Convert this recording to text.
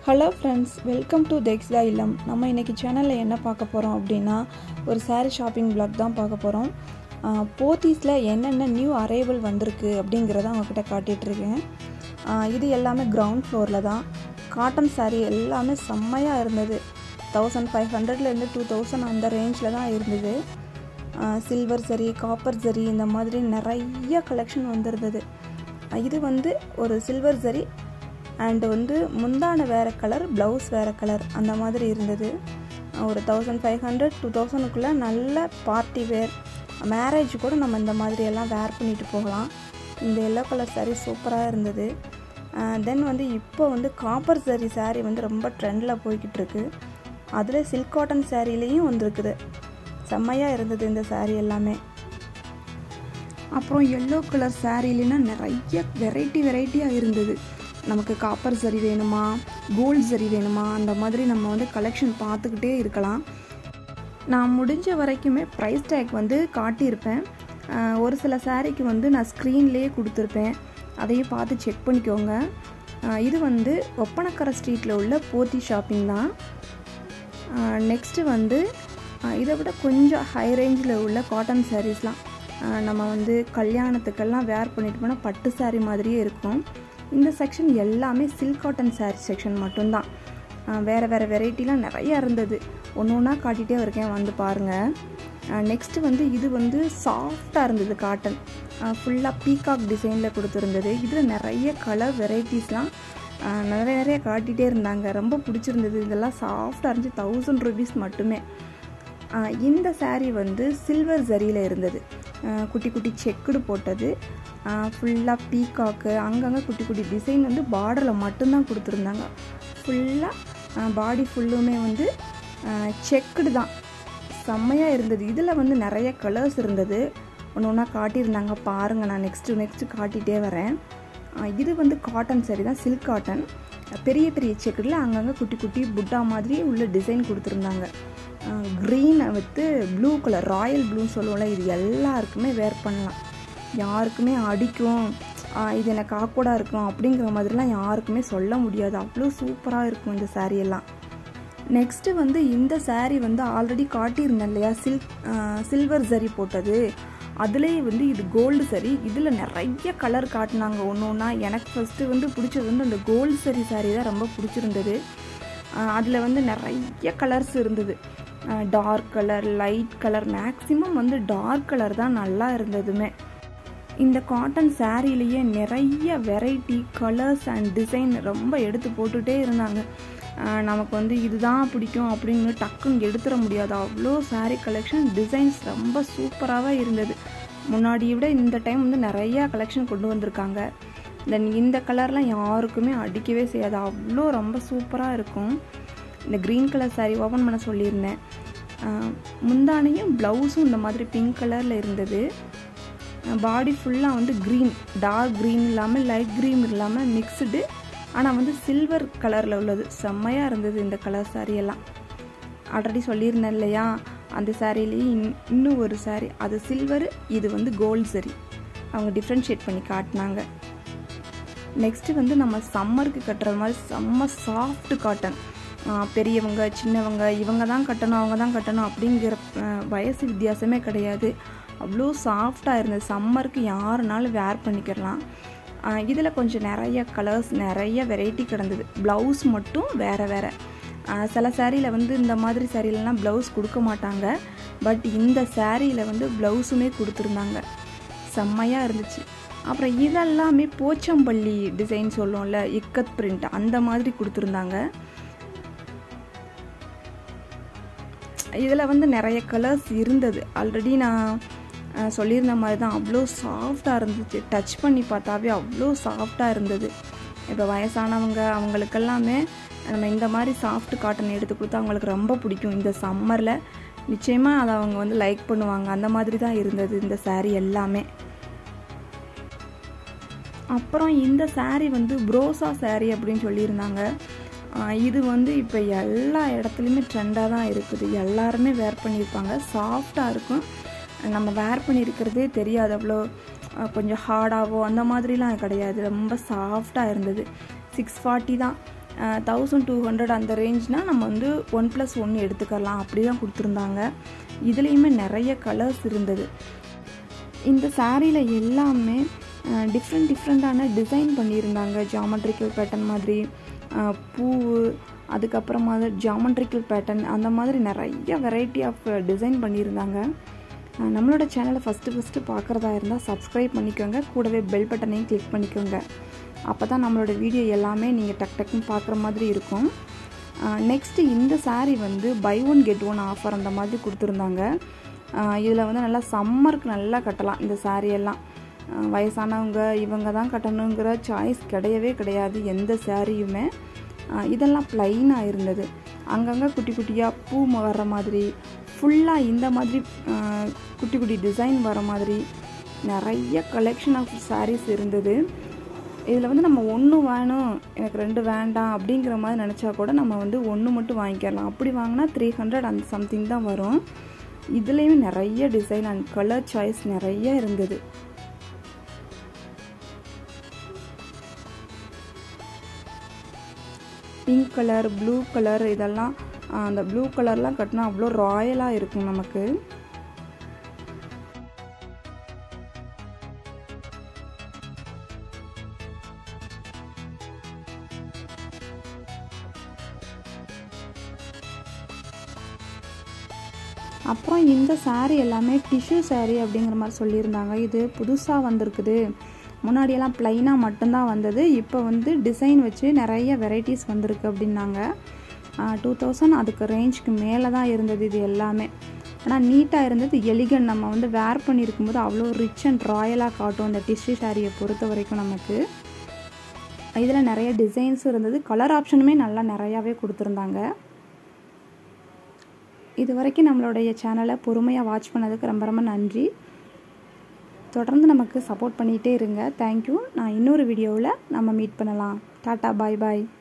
hello friends welcome to தெக்ஸ்தா இல்லம் நம்ம இன்றைக்கி சேனலில் என்ன பார்க்க போகிறோம் அப்படின்னா ஒரு saree ஷாப்பிங் vlog தான் பார்க்க போகிறோம் போத்தீஸில் என்னென்ன நியூ அரைவல் வந்திருக்கு அப்படிங்கிறத அவங்கக்கிட்ட காட்டிகிட்ருக்கேன் இது எல்லாமே கிரவுண்ட் ஃப்ளோரில் தான் காட்டன் saree எல்லாமே செம்மையாக இருந்தது தௌசண்ட் ஃபைவ் ஹண்ட்ரட்லேருந்து டூ தௌசண்ட் அந்த ரேஞ்சில் தான் இருந்தது சில்வர் சரி காப்பர் சரி இந்த மாதிரி நிறைய கலெக்ஷன் வந்திருந்தது இது வந்து ஒரு சில்வர் சரி அண்டு வந்து முந்தான வேறு கலர் ப்ளவுஸ் வேறு கலர் அந்த மாதிரி இருந்தது ஒரு தௌசண்ட் ஃபைவ் ஹண்ட்ரட் டூ தௌசண்ட்குள்ளே நல்ல பார்ட்டி வேர் மேரேஜ் கூட நம்ம இந்த மாதிரி எல்லாம் வேர் பண்ணிட்டு போகலாம் இந்த எல்லோ கலர் saree சூப்பராக இருந்தது தென் வந்து இப்போ வந்து காப்பர் சரி saree வந்து ரொம்ப ட்ரெண்டில் போய்கிட்டு இருக்கு அதில் சில்க் காட்டன் சாரீலேயும் வந்திருக்குது செம்மையாக இருந்தது இந்த saree எல்லாமே அப்புறம் எல்லோ கலர் சாரீலனா நிறைய வெரைட்டி வெரைட்டியாக இருந்தது நமக்கு காப்பர் சரி வேணுமா கோல்டு சரி வேணுமா அந்த மாதிரி நம்ம வந்து கலெக்ஷன் பார்த்துக்கிட்டே இருக்கலாம் நான் முடிஞ்ச வரைக்குமே ப்ரைஸ் டேக் வந்து காட்டியிருப்பேன் ஆஹ் ஒரு சில சாரீக்கு வந்து நான் ஸ்க்ரீன்லேயே கொடுத்துருப்பேன் அதையும் பார்த்து செக் பண்ணிக்கோங்க ஆஹ் இது வந்து ஒப்பனக்கரை ஸ்ட்ரீட்டில் உள்ள போத்தி ஷாப்பிங் தான் நெக்ஸ்ட்டு வந்து ஆஹ் இதை விட கொஞ்சம் ஹை ரேஞ்சில் உள்ள காட்டன் சாரீஸ்லாம் நம்ம வந்து கல்யாணத்துக்கெல்லாம் வேர் பண்ணிட்டு போனால் பட்டு saree மாதிரியே இருக்கும் இந்த செக்ஷன் எல்லாமே சில்க் காட்டன் saree செக்ஷன் மட்டும்தான் ஆஹ் வேறு வேறு வெரைட்டிலாம் நிறையா இருந்தது ஒன்று ஒன்றா காட்டிகிட்டே இருக்கேன் வந்து பாருங்கள் நெக்ஸ்ட்டு வந்து இது வந்து சாஃப்டாக இருந்தது காட்டன் ஃபுல்லாக பீகாக் டிசைனில் கொடுத்துருந்தது இதில் நிறைய கலர் வெரைட்டிஸ்லாம் நிறைய நிறைய காட்டிகிட்டே இருந்தாங்க ரொம்ப பிடிச்சிருந்தது இதெல்லாம் சாஃப்டாக இருந்துச்சு தௌசண்ட் ருபீஸ் மட்டுமே ஆஹ் இந்த saree வந்து சில்வர் ஜரியில் இருந்தது ஆஹ் குட்டி குட்டி செக்குடு போட்டது ஃபுல்லாக பீகாக்கு அங்கங்கே குட்டி குட்டி டிசைன் வந்து பார்டரில் மட்டும்தான் கொடுத்துருந்தாங்க ஃபுல்லாக பாடி ஃபுல்லுமே வந்து செக்குடு தான் செம்மையாக இருந்தது இதில் வந்து நிறைய கலர்ஸ் இருந்தது ஒன்று ஒன்றா காட்டியிருந்தாங்க பாருங்கள் நான் நெக்ஸ்ட்டு நெக்ஸ்ட்டு காட்டிகிட்டே வரேன் ஆஹ் இது வந்து காட்டன் saree தான் சில்க் காட்டன் பெரிய பெரிய செக்குடில் அங்கங்கே குட்டி குட்டி புட்டா மாதிரி உள்ள டிசைன் கொடுத்துருந்தாங்க green with blue colour royal ப்ளூன்னு சொல்லுவோம்ல இது எல்லாருக்குமே வேர் பண்ணலாம் யாருக்குமே அடிக்கும் ஆஹ் இது எனக்கு ஆக்வர்டாக இருக்கும் அப்படிங்கிற மாதிரிலாம் யாருக்குமே சொல்ல முடியாது அவ்வளோ சூப்பராக இருக்கும் இந்த saree எல்லாம் நெக்ஸ்ட்டு வந்து இந்த saree வந்து ஆல்ரெடி காட்டியிருந்தேன் இல்லையா சில்க் சில்வர் சரி போட்டது அதுலேயே வந்து இது கோல்டு சரி இதில் நிறைய கலர் காட்டினாங்க ஒன்று ஒன்றா எனக்கு ஃபஸ்ட்டு வந்து பிடிச்சது வந்து அந்த கோல்டு சரி saree தான் ரொம்ப பிடிச்சிருந்தது அதில் வந்து நிறைய கலர்ஸ் இருந்தது dark colour light colour maximum வந்து டார்க் கலர் தான் நல்லா இருந்ததுமே இந்த காட்டன் சாரீலேயே நிறைய வெரைட்டி கலர்ஸ் அண்ட் டிசைன் ரொம்ப எடுத்து போட்டுகிட்டே இருந்தாங்க ஆஹ் நமக்கு வந்து இதுதான் பிடிக்கும் அப்படின்னு டக்குன்னு எடுத்துட முடியாது அவ்வளோ saree கலெக்ஷன் டிசைன்ஸ் ரொம்ப சூப்பராகவே இருந்தது முன்னாடியை விட இந்த டைம் வந்து நிறையா கலெக்ஷன் கொண்டு வந்திருக்காங்க தென் இந்த கலர்லாம் யாருக்குமே அடிக்கவே செய்யாது அவ்வளோ ரொம்ப சூப்பராக இருக்கும் இந்த க்ரீன் கலர் saree ஓப்பன் பண்ண சொல்லியிருந்தேன் ஆஹ் முந்தானையும் ப்ளவுஸும் இந்த மாதிரி பிங்க் கலரில் இருந்தது பாடி ஃபுல்லாக வந்து க்ரீன் டார்க் க்ரீன் இல்லாமல் லைட் க்ரீன் இல்லாமல் மிக்ஸ்டு ஆனால் வந்து சில்வர் கலரில் உள்ளது செம்மையாக இருந்தது இந்த கலர் saree எல்லாம் ஆல்ரெடி சொல்லியிருந்தேன் இல்லையா அந்த சாரிலேயே இன் இன்னும் ஒரு saree அது சில்வர் இது வந்து கோல்டு சரி அவங்க டிஃப்ரென்ஷியேட் பண்ணி காட்டினாங்க நெக்ஸ்ட்டு வந்து நம்ம சம்மருக்கு கட்டுற மாதிரி செம்ம சாஃப்ட் காட்டன் பெரியவங்க சின்னவங்க இவங்க தான் கட்டணும் அவங்க தான் கட்டணும் அப்படிங்கிற ஆஹ், வயசு வித்தியாசமே கிடையாது அவ்வளோ சாஃப்டாக இருந்தது சம்மருக்கு யாருனாலும் வேர் பண்ணிக்கிறலாம் இதில் கொஞ்சம் நிறைய கலர்ஸ் நிறைய வெரைட்டி கிடந்தது ப்ளவுஸ் மட்டும் வேறு வேறு சில சாரியில் வந்து இந்த மாதிரி சாரிலலாம் ப்ளவுஸ் கொடுக்க மாட்டாங்க பட் இந்த சாரியில் வந்து ப்ளவுஸுமே கொடுத்துருந்தாங்க செம்மையாக இருந்துச்சு அப்புறம் இதெல்லாமே போச்சம்பள்ளி டிசைன் சொல்லுவோம்ல இக்கத் பிரிண்ட் அந்த மாதிரி கொடுத்துருந்தாங்க இதில் வந்து நிறைய கலர்ஸ் இருந்தது ஆல்ரெடி நான் அஹ், சொல்லியிருந்த மாதிரி தான் அவ்வளோ சாஃப்டாக இருந்துச்சு டச் பண்ணி பார்த்தாவே அவ்வளோ சாஃப்டாக இருந்தது இப்போ வயசானவங்க அவங்களுக்கெல்லாமே நம்ம இந்த மாதிரி சாஃப்ட் காட்டன் எடுத்து கொடுத்தா அவங்களுக்கு ரொம்ப பிடிக்கும் இந்த சம்மரில் நிச்சயமாக அதை அவங்க வந்து லைக் பண்ணுவாங்க அந்த மாதிரி தான் இருந்தது இந்த saree எல்லாமே அப்புறம் இந்த saree வந்து ப்ரோசா saree அப்படின்னு சொல்லியிருந்தாங்க ஆஹ் இது வந்து இப்போ எல்லா இடத்துலையுமே ட்ரெண்டாக தான் இருக்குது எல்லாருமே வேர் பண்ணியிருப்பாங்க சாஃப்டாக இருக்கும் நம்ம வேர் பண்ணியிருக்கிறதே தெரியாது அவ்வளோ ஆஹ் கொஞ்சம் ஹார்டாவோ அந்த மாதிரிலாம் கிடையாது ரொம்ப சாஃப்டாக இருந்தது சிக்ஸ் ஃபார்ட்டி தான் தௌசண்ட் டூ ஹண்ட்ரட் அந்த ரேஞ்ச்னால் நம்ம வந்து ஒன் ப்ளஸ் ஒன்று எடுத்துக்கலாம் அப்படி தான் கொடுத்துருந்தாங்க இதுலேயுமே நிறைய கலர்ஸ் இருந்தது இந்த சாரியில் எல்லாமே டிஃப்ரெண்ட் டிஃப்ரெண்ட்டான டிசைன் பண்ணியிருந்தாங்க ஜாமெட்ரிக்கல் பேட்டர்ன் மாதிரி பூ அதுக்கப்புறமா ஜாமெட்ரிக்கல் பேட்டர்ன் அந்த மாதிரி நிறைய வெரைட்டி ஆஃப் டிசைன் பண்ணியிருந்தாங்க நம்மளோட சேனலை ஃபஸ்ட்டு ஃபஸ்ட்டு பார்க்குறதா இருந்தால் சப்ஸ்கிரைப் பண்ணிக்கோங்க கூடவே பெல் பட்டனையும் கிளிக் பண்ணிக்கோங்க அப்போ தான் நம்மளோட வீடியோ எல்லாமே நீங்கள் டக் டக்குன்னு பார்க்குற மாதிரி இருக்கும் நெக்ஸ்ட்டு இந்த சாரீ வந்து buy one get one offer அந்த மாதிரி கொடுத்துருந்தாங்க இதில் வந்து நல்லா சம்மருக்கு நல்லா கட்டலாம் இந்த சாரியெல்லாம் வயசானவங்க இவங்க தான் கட்டணுங்கிற சாய்ஸ் கிடையவே கிடையாது எந்த சாரியுமே இதெல்லாம் ப்ளைனாக இருந்தது அங்கங்கே குட்டி குட்டியாக பூ வர்ற மாதிரி ஃபுல்லாக இந்த மாதிரி குட்டி குட்டி டிசைன் வர மாதிரி நிறைய கலெக்ஷன் ஆஃப் சாரீஸ் இருந்தது இதில் வந்து நம்ம ஒன்று வேணும் எனக்கு ரெண்டு வேண்டாம் அப்படிங்கிற மாதிரி நினச்சா கூட நம்ம வந்து ஒன்று மட்டும் வாங்கிக்கலாம் அப்படி வாங்கினா த்ரீ ஹண்ட்ரட் அந்த சம்திங் தான் வரும் இதுலேயுமே நிறைய டிசைன் அண்ட் கலர் சாய்ஸ் நிறைய இருந்தது பிங்க் கலர் ப்ளூ கலர் இதெல்லாம் அந்த ப்ளூ கலர்லாம் கட்டினா அவ்வளோ ராயலாக இருக்கும் நமக்கு அப்புறம் இந்த சாரீ எல்லாமே டிஷ்யூ சாரீ அப்படிங்கிற மாதிரி சொல்லியிருந்தாங்க இது புதுசாக வந்திருக்குது முன்னாடியெல்லாம் ப்ளைனாக மட்டும்தான் வந்தது இப்போ வந்து டிசைன் வச்சு நிறைய வெரைட்டிஸ் வந்திருக்கு அப்படின்னாங்க டூ தௌசண்ட் அதுக்கு ரேஞ்சுக்கு மேலே தான் இருந்தது இது எல்லாமே ஆனால் நீட்டாக இருந்தது எலிகன் நம்ம வந்து வேர் பண்ணியிருக்கும்போது அவ்வளோ ரிச் அண்ட் ராயலாக காட்டும் இந்த டிஷ்யூ சாரியை பொறுத்த வரைக்கும் நமக்கு இதில் நிறைய டிசைன்ஸும் இருந்தது கலர் ஆப்ஷனுமே நல்லா நிறையாவே கொடுத்துருந்தாங்க இது வரைக்கும் நம்மளுடைய சேனலை பொறுமையாக வாட்ச் பண்ணதுக்கு ரொம்ப ரொம்ப நன்றி தொடர்ந்து நமக்கு சப்போர்ட் பண்ணிகிட்டே இருங்க தேங்க்யூ நான் இன்னொரு வீடியோவில் நம்ம மீட் பண்ணலாம் டாட்டா பாய் பாய்